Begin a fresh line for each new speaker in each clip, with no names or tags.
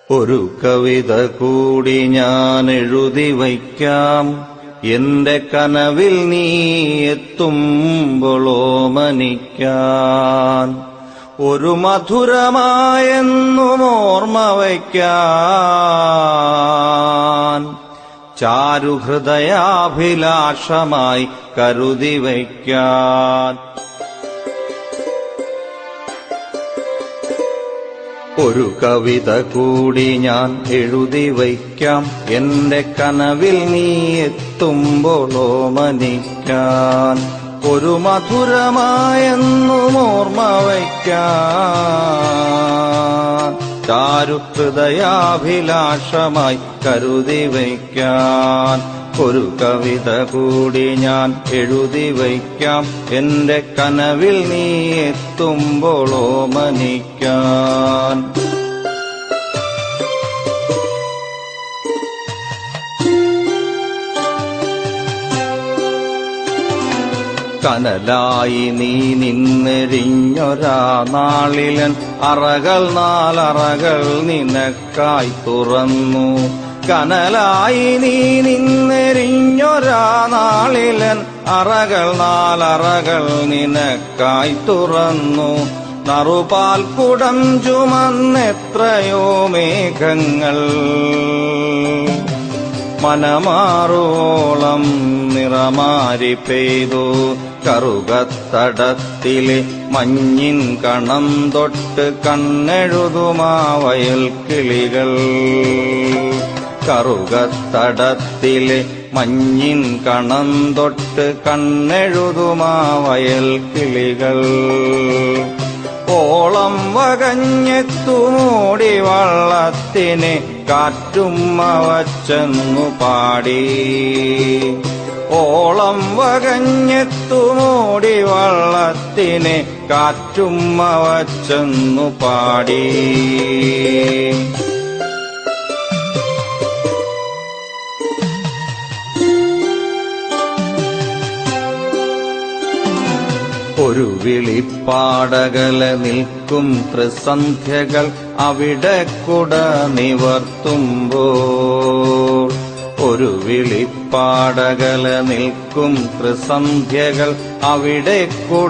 ഒരു കവിത കൂടി ഞാൻ എഴുതി വയ്ക്കാം എന്റെ കനവിൽ നീ എത്തുമ്പോളോ മനിക്കാൻ ഒരു മധുരമായെന്നും ഓർമ്മ വയ്ക്കാൻ ചാരുഹൃദയാഭിലാഷമായി കരുതി വയ്ക്കാൻ ഒരു കവിത കൂടി ഞാൻ എഴുതി വയ്ക്കാം എന്റെ കനവിൽ നീ എത്തുമ്പോളോ മനിക്കാൻ ഒരു മധുരമായെന്നും ഓർമ്മ വയ്ക്കാൻ ചാരുഹൃദയാഭിലാഷമായി കരുതി വയ്ക്കാൻ ഒരു കവിത കൂടി ഞാൻ എഴുതി വയ്ക്കാം എന്റെ കനവിൽ നീ എത്തുമ്പോളോ മനിക്കാൻ കനലായി നീ നിന്നെരിഞ്ഞൊരാ നാളിലൻ അറകൾ നാലറകൾ നിനക്കായി തുറന്നു കനലായി നീ നിന്നെരിഞ്ഞൊരാ നാളിലൻ അറകൾ നാലറകൾ നിനക്കായി തുറന്നു നറുപാൽ കുടം ചുമന്നെത്രയോ മേഘങ്ങൾ മനമാറോളം നിറമാരി പെയ്തു കറുകത്തടത്തിലെ മഞ്ഞിൻ കണം തൊട്ട് കണ്ണെഴുതുമാ വയൽ കിളികൾ കറുകത്തടത്തിലെ മഞ്ഞിൻ കണം തൊട്ട് കണ്ണെഴുതുമാ വയൽ കിളികൾ ഓളം വകഞ്ഞെത്തുമൂടി വള്ളത്തിനെ കാറ്റുമ്മ വച്ചെന്നു പാടി ഓളം വകഞ്ഞെത്തുമൂടി വള്ളത്തിനെ കാറ്റുമ്മ വച്ചെന്നു പാടി ഒരു വിളിപ്പാടകല നിൽക്കും ത്രിസന്ധ്യകൾ അവിടെ കുട നിവർത്തുമ്പോൾ ഒരു വിളിപ്പാടകല നിൽക്കും ത്രിസന്ധ്യകൾ അവിടെ കുട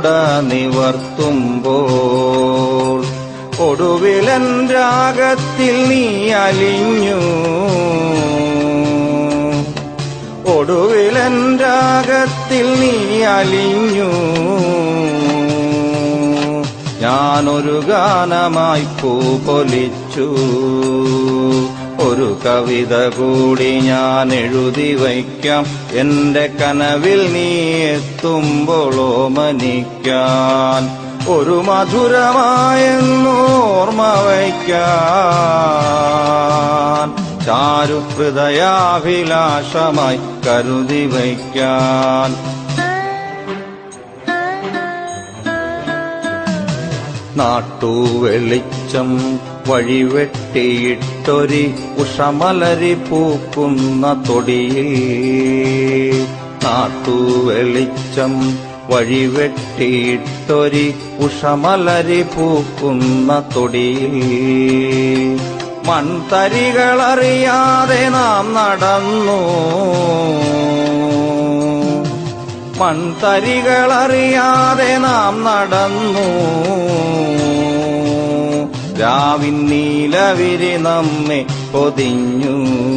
നിവർത്തുമ്പോൾ ഒടുവിലൻ രാഗത്തിൽ നീ അലിഞ്ഞു ഒടുവിലൻ രാഗത്തിൽ നീ അലിഞ്ഞു ഞാനൊരു ഗാനമായി പൂപൊലിച്ചു ഒരു കവിത കൂടി ഞാൻ എഴുതി വയ്ക്കാം എന്റെ കനവിൽ നീ എത്തുമ്പോളോ മനിക്കാൻ ഒരു മധുരമായെന്നോർമ്മ വയ്ക്കാൻ ചാരുഹൃദയാഭിലാഷമായി കരുതി വയ്ക്കാൻ നാട്ടുവെളിച്ചം വഴിവെട്ടിയിട്ടൊരി ഉഷമലരി പൂക്കുന്ന തൊടിയിൽ നാട്ടുവെളിച്ചം വഴിവെട്ടിയിട്ടൊരി ഉഷമലരി പൂക്കുന്ന തൊടിയിൽ മൺതരികളറിയാതെ നാം നടന്നു മൺതരികളറിയാതെ നാം നടന്നു രാവിൻ നീലവിരി നമ്മെ പൊതിഞ്ഞു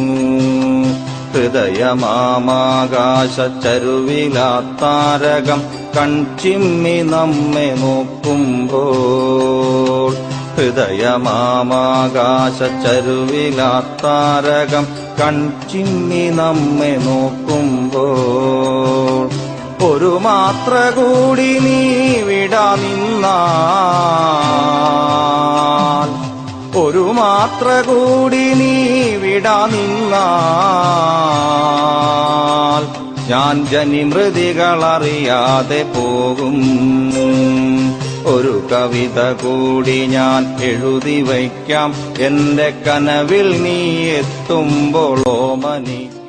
ഹൃദയമാകാശ ചരുവിലാത്താരകം കൺചിമ്മി നമ്മെ നോക്കുമ്പോൾ ഹൃദയമാകാശ ചരുവിലാത്താരകം കൺചിമ്മി നമ്മെ നോക്കുമ്പോൾ ഒരു മാത്ര കൂടി നീ വിടാ നിന്നാൽ ഒരു മാത്ര കൂടി നീ വിടാ നിന്നാൽ ഞാൻ ജനിമൃതികളറിയാതെ പോകും ഒരു കവിത കൂടി ഞാൻ എഴുതി വയ്ക്കാം എന്റെ കനവിൽ നീ എത്തുമ്പോളോ മനി